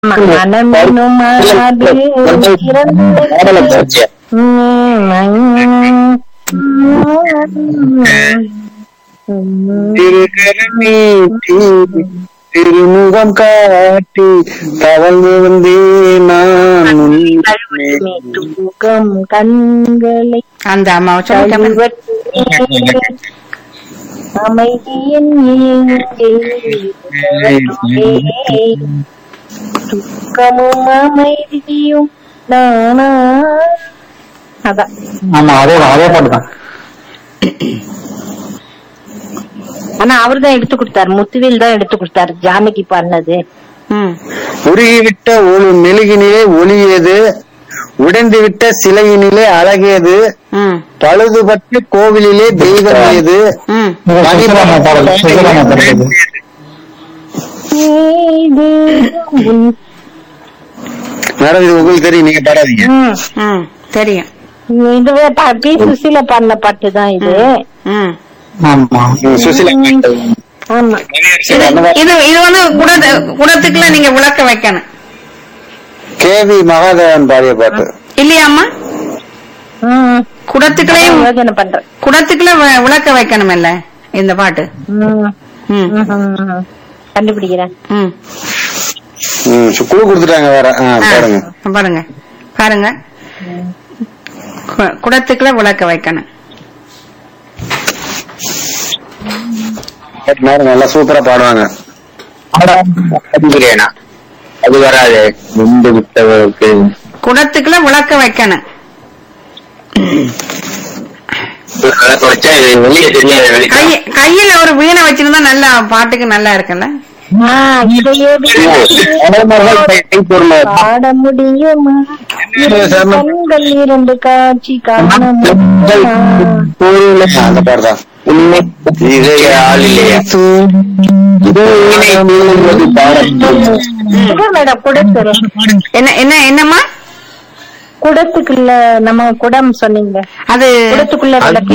மனமெனும் மாது திறந்து திருகரமீட்டி திருமுகம் காட்டி தவழ்ந்து வந்தேன் நான் உன்னை. தூக்கம் கண்களை அந்த அம்மாவை சொல்லிட்டேன் கழுவற்றே அமைதியின் ஏங்கே துக்கமும் அமைதியும் நானா அதான் ஆமா அதே தான் அதே பாட்டு தான் ஆனா அவர்தான் எடுத்து கொடுத்தாரு முத்துவேல் தான் எடுத்து கொடுத்தாரு ஜானகி பாடினது ம் உருகிவிட்ட ஒரு மெழுகினிலே ஒளியது உடைந்துவிட்ட சிலையினிலே அழகியது ம் பழுதுபட்டு கோவிலிலே தெய்வம் ஏது ம் இது உன் மேடம் இது உங்களுக்கு தெரியும் நீங்க பாடாதீங்க ம். ம் தெரியும் இதுவே ப- பி சுசீல பாடின பாட்டு தான் இது ம் ஆமா சுசிலா ஆமா இது இது இது வந்து குட குடத்துக்குள்ள நீங்க விளக்க வைக்கணும் கேவி மகாதேவன் பாடிய பாட்டு இல்லையாம்மா ம். குடத்துக்குள்ளேயும் யோசனை பண்றேன் குடத்துக்குள்ள வி- விளக்க வைக்கணும் இல்ல இந்த பாட்டு ம். ம் ம், ம், ம். கண்டுபிடிக்கிறேன் ம் ம் சு- குழு கொடுத்துட்டாங்க வேற ஆ, ஆ, பாருங்க பாருங்க பாருங்க கு- குடத்துக்குள்ள விளக்க வைக்கணும் மேடம் நல்லா சூப்பரா பாடுவாங்க அதுகிறேனா அது வராது முந்து விட்டவருக்கு குடத்துக்குள்ள விளக்க வைக்கணும் வச்சா இது வெளியே தெரியாது வெளியே கைய கையில ஒரு வீணை வச்சிருந்தா நல்லா பாட்டுக்கு நல்லா இருக்குல்ல ஆ, இதையே அதே மாதிரிதான் கை- கை பொருள் பாட முடியுமா இரண்டு கண்கள் இரண்டு காட்சி காண முடியுமா? அந்த பாட்டு தான் உண்மை இதே ஆள் இல்லையா இதோ மேடம் குடத்துரு என்ன என்ன என்னம்மா குடத்துக்குள்ள நம்ம குடம் சொன்னீங்க அது குடத்துக்குள்ள விளக்கு